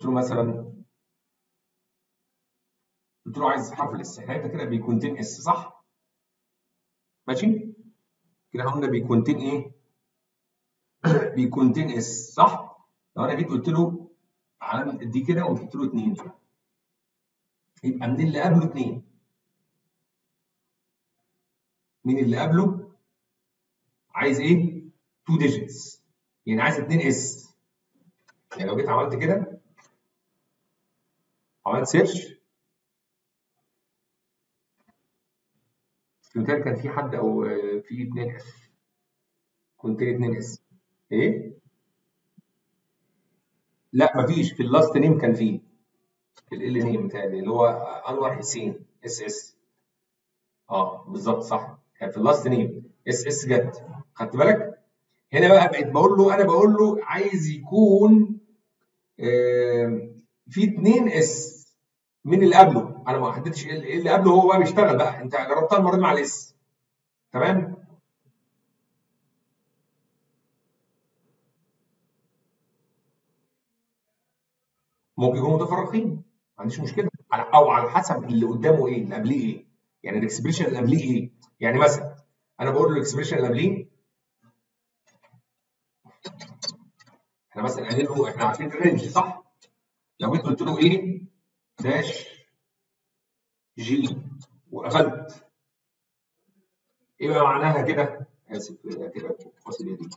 قلت له مثلا قلت له عايز حرف الاس احنا انت كده بيكونتين اس صح؟ ماشي؟ كده قلنا بيكونتين ايه؟ بيكونتين اس صح؟ لو انا جيت قلت له علامه دي كده وقلت له 2 يبقى من اللي قبله 2 مين اللي قبله؟ عايز ايه؟ 2 ديجيتس يعني عايز 2 اس يعني لو جيت عملت كده عملت سيرش في كان في حد او في 2 اس كنت 2 اس ايه؟ لا مفيش في اللاست نيم كان فيه في ال نيم بتاعي اللي هو انور حسين اس اس اه بالظبط صح كان في اللاست نيم اس اس جت خدت بالك هنا بقى بقيت بقول له انا بقول له عايز يكون آه في 2 اس من اللي قبله انا ما حددتش ايه اللي قبله هو بقى بيشتغل بقى انت جربتها المره دي مع الاس تمام ممكن يكونوا متفرقين ما عنديش مشكله او على حسب اللي قدامه ايه اللي قبليه ايه يعني الاكسبريشن اللي قبليه ايه يعني مثلا انا بقول له الاكسبريشن اللي قبليه احنا مثلا قايلين له احنا عارفين الرينج صح لو جيت قلت له ايه داش جي وقفلت ايه بقى معناها كده اسف كده فاصل دي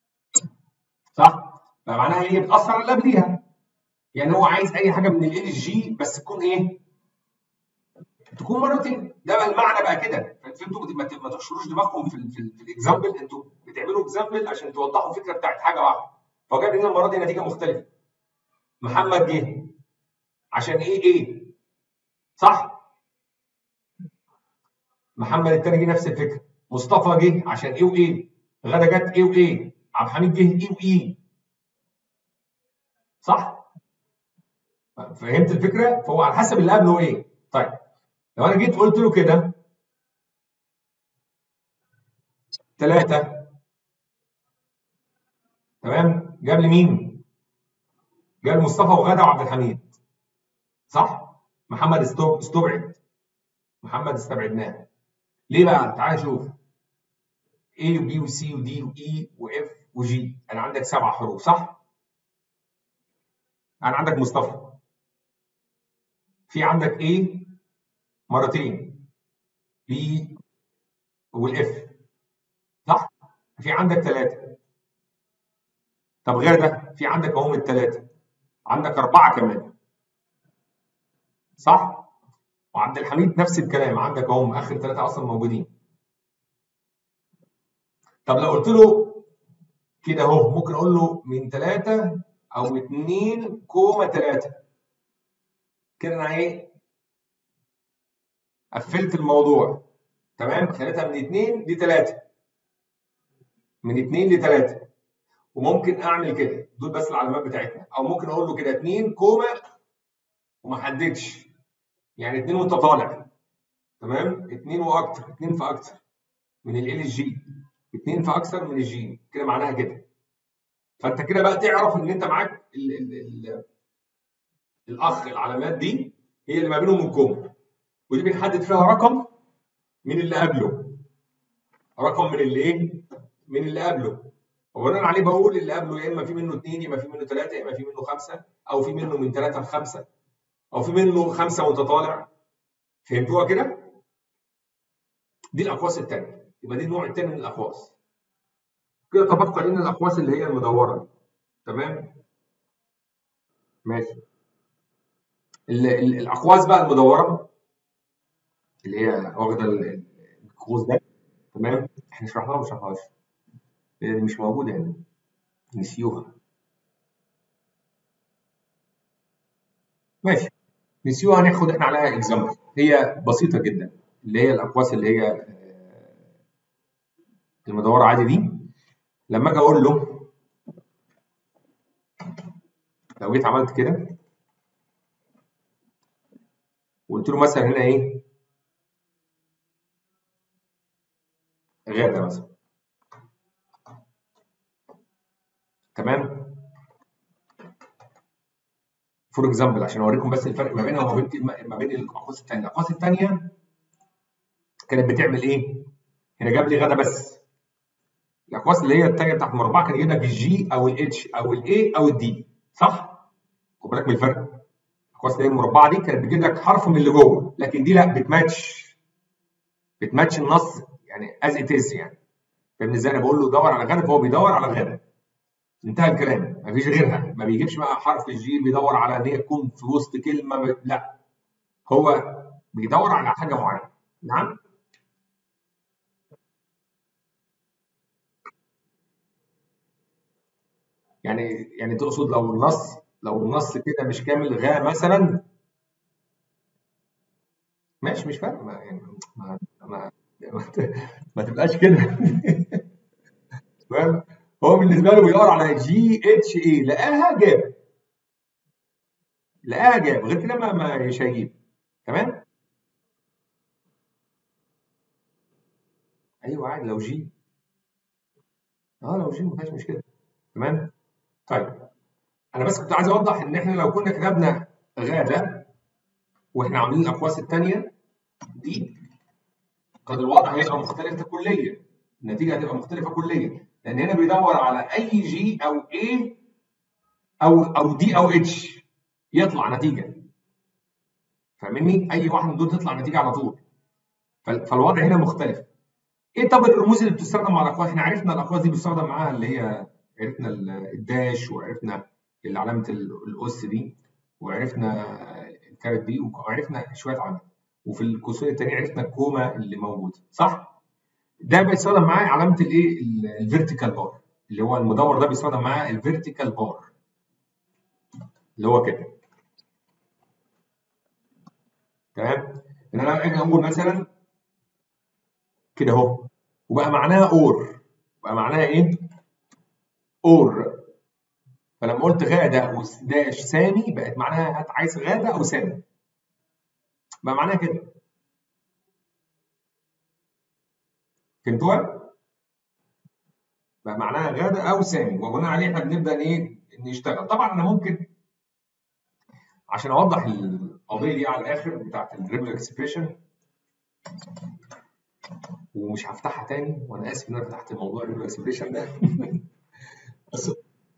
صح بقى معناها هي بتاثر اللي قبليها يعني هو عايز اي حاجه من ال جي بس تكون ايه تكون مرتين ده بقى المعنى بقى كده فانتوا ما تحشروش دماغكم في ال في, ال في الاكزامبل انتوا بتعملوا اكزامبل عشان توضحوا الفكره بتاعت حاجه واحده فهو جاب لنا المره دي نتيجه مختلفه محمد جه عشان ايه ايه صح محمد التاني جه نفس الفكره مصطفى جه عشان ايه وايه غدا جت ايه وايه عبد الحميد جه ايه وايه صح فهمت الفكره فهو على حسب اللي قبله ايه طيب لو انا جيت قلت له كده ثلاثة تمام جاب لي مين؟ جاب لي مصطفى وغدا وعبد الحميد صح؟ محمد استوب استبعد محمد استبعدناه ليه بقى؟ تعال شوف A و B و C و D و E و F و G انا عندك سبع حروف صح؟ انا عندك مصطفى في عندك A مرتين B والاف صح؟ في عندك ثلاثة طب غير ده في عندك اهم الثلاثة عندك أربعة كمان صح؟ وعبد الحميد نفس الكلام عندك اهم آخر ثلاثة أصلا موجودين طب لو قلت له كده اهو ممكن أقول له من ثلاثة أو اتنين كوما ثلاثة كده أنا إيه؟ قفلت الموضوع تمام خليتها من اتنين لتلاتة من اتنين لتلاتة وممكن اعمل كده دول بس العلامات بتاعتنا او ممكن اقول له كده اتنين كوما وما حددش يعني اتنين وانت طالع تمام اتنين واكتر اتنين فاكتر من ال الجي اتنين فاكثر من الجي كده معناها كده فانت كده بقى تعرف ان انت معاك ال ال ال الاخ العلامات دي هي اللي ما بينهم الكوما ودي بنحدد فيها رقم من اللي قبله رقم من اللي ايه من اللي قبله وبناء عليه بقول اللي قبله يا اما في منه اثنين يا اما في منه ثلاثه يا اما في منه خمسه او في منه من ثلاثه لخمسه او في منه خمسه وانت طالع فهمتوها كده؟ دي الاقواس الثانيه يبقى دي النوع الثاني من الاقواس كده تبقى لنا الاقواس اللي هي المدوره تمام؟ ماشي ال ال الاقواس بقى المدوره اللي هي واخده القوس ده تمام احنا شرحناها ولا ما شرحناهاش مش موجوده هنا نسيوها ماشي نسيوها هناخد احنا عليها اكزامبل هي بسيطه جدا اللي هي الاقواس اللي هي المدوره عادي دي لما اجي اقول له لو جيت عملت كده وقلت له مثلا هنا ايه غاده مثلا تمام فور اكزامبل عشان اوريكم بس الفرق ما بينها وما بين ما بين الاقواس الثانيه الاقواس الثانيه كانت بتعمل ايه؟ هنا جاب لي غدا بس الاقواس اللي هي الثانيه بتاعت المربع كان يجيب لك الجي او الاتش او الاي او الدي صح؟ خد بالك من الفرق الاقواس اللي هي المربعه دي كانت بتجيب لك حرف من اللي جوه لكن دي لا بتماتش بتماتش النص يعني از ات از يعني فاهمني ازاي انا بقول له دور على غدا فهو بيدور على غدا انتهى الكلام مفيش غيرها ما بيجيبش بقى حرف الجي بيدور على ان هي تكون في وسط كلمه ب... لا هو بيدور على حاجه معينه نعم يعني يعني تقصد لو النص لو النص كده مش كامل غا مثلا ماشي مش فارق ما يعني ما ما, ما تبقاش كده فاهم هو بالنسبه له بيدور على جي اتش اي لقاها جاب لقاها جاب غير كده ما ما مش هيجيب تمام ايوه عادي لو جي اه لو جي ما فيهاش مشكله تمام طيب انا بس كنت عايز اوضح ان احنا لو كنا كتبنا غاده واحنا عاملين الاقواس الثانيه دي قد الوضع هيبقى مختلف كليا النتيجه هتبقى مختلفه كليا لان هنا بيدور على اي جي او اي او او دي او اتش يطلع نتيجه فاهمني اي واحد من دول تطلع نتيجه على طول فالوضع هنا مختلف ايه طب الرموز اللي بتستخدم مع الاقواس احنا عرفنا الاقواس دي بيستخدم معاها اللي هي عرفنا الداش وعرفنا علامه الاس دي وعرفنا الكارت دي وعرفنا شويه علامات وفي القوسين التانية عرفنا الكوما اللي موجود صح؟ ده بيستخدم معاه علامه الايه؟ الفيرتيكال بار اللي هو المدور ده بيستخدم معاه الفيرتيكال بار اللي هو كده تمام؟ ان انا اجي اقول مثلا كده اهو وبقى معناها اور بقى معناها ايه؟ اور فلما قلت غاده داش سامي بقت معناها هات عايز غاده او سامي بقى معناها كده فهمتوها؟ بقى معناها غاده او سامي وبناء عليه احنا بنبدا ايه نشتغل طبعا انا ممكن عشان اوضح القضيه دي على الاخر بتاعت الريجولار اكسبريشن ومش هفتحها تاني وانا اسف ان انا فتحت موضوع الريجولار اكسبريشن ده بس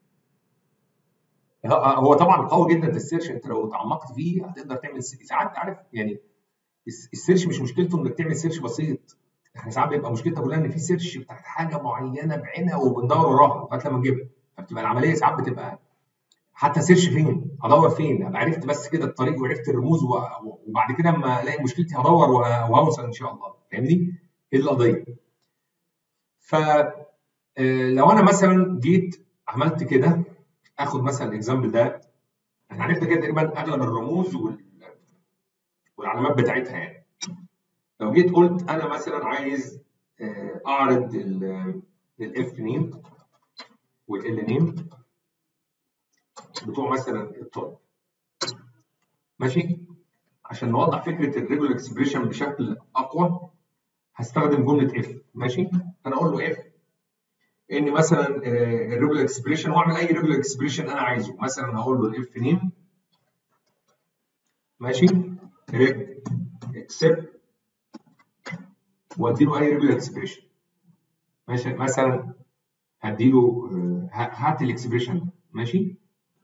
هو طبعا قوي جدا في السيرش انت لو تعمقت فيه هتقدر تعمل ساعات عارف يعني السيرش مش مشكلته انك تعمل سيرش بسيط احنا ساعات بيبقى مشكلتنا كلها ان في سيرش بتاعت حاجه معينه بعينها وبندور وراها لغايه لما نجيبها فبتبقى العمليه ساعات بتبقى حتى سيرش فين ادور فين ابقى عرفت بس كده الطريق وعرفت الرموز وبعد كده اما الاقي مشكلتي هدور وهوصل ان شاء الله فاهمني ايه القضيه ف لو انا مثلا جيت عملت كده اخد مثلا الاكزامبل ده احنا عرفنا كده تقريبا اغلب الرموز وال... والعلامات بتاعتها يعني لو جيت قلت انا مثلا عايز اعرض الاف نيم والال نيم بتوع مثلا الطالب ماشي عشان نوضح فكره الريجولار اكسبريشن بشكل اقوى هستخدم جمله اف ماشي انا اقول له اف ان مثلا الريجولار اكسبريشن واعمل اي ريجولار اكسبريشن انا عايزه مثلا هقول له الاف نيم ماشي ريج اكسبت وادي له اي ريجولار اكسبريشن ماشي مثلا هدي له هات الاكسبريشن ماشي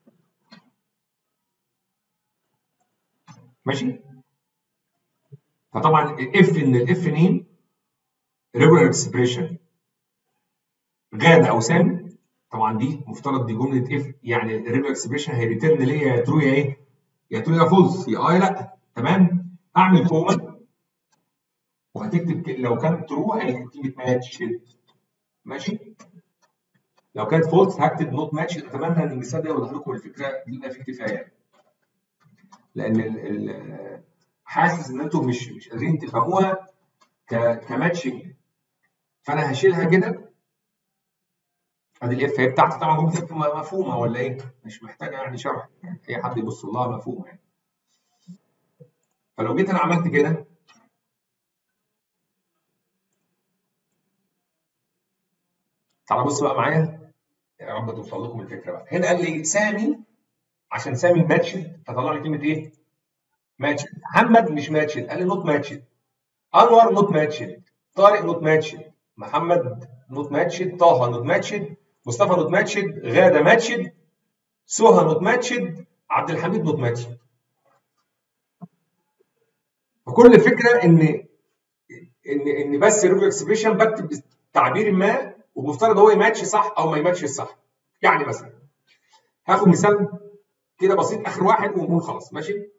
ماشي فطبعا اف ان الاف نيم ريجولار اكسبريشن غاده او سامي طبعا دي مفترض دي جمله اف يعني الريجولار اكسبريشن هيريتيرن ليا يا ترو يا ايه؟ يا ترو يا فولس يا اه يا لا تمام اعمل كوما وهتكتب لو كان ترو هيكتب ماتش ماشي لو كانت فولس هكتب نوت ماتش اتمنى ان المثال ده يوضح لكم الفكره دي ما فيه كفايه لان ال ال حاسس ان انتم مش مش قادرين تفهموها كماتشنج فانا هشيلها كده ادي الاف هي بتاعتي طبعا جمله اف مفهومه ولا ايه؟ مش محتاجه يعني شرح يعني اي حد يبص لها مفهومه يعني. فلو جيت انا عملت كده تعالى بص بقى معايا يا رب توصل لكم الفكره بقى هنا قال لي سامي عشان سامي ماتشد فطلع لي كلمه ايه؟ ماتشد محمد مش ماتشد قال لي نوت ماتشد انور نوت ماتشد طارق نوت ماتشد محمد نوت ماتشد طه نوت ماتشد مصطفى نوت ماتشد غاده ماتشد سهى نوت ماتشد عبد الحميد نوت ماتشد فكل الفكره ان ان ان بس الريفيو اكسبريشن بكتب تعبير ما ومفترض هو يماتش صح او ما يماتش صح يعني مثلا هاخد مثال كده بسيط اخر واحد ونقول خلاص ماشي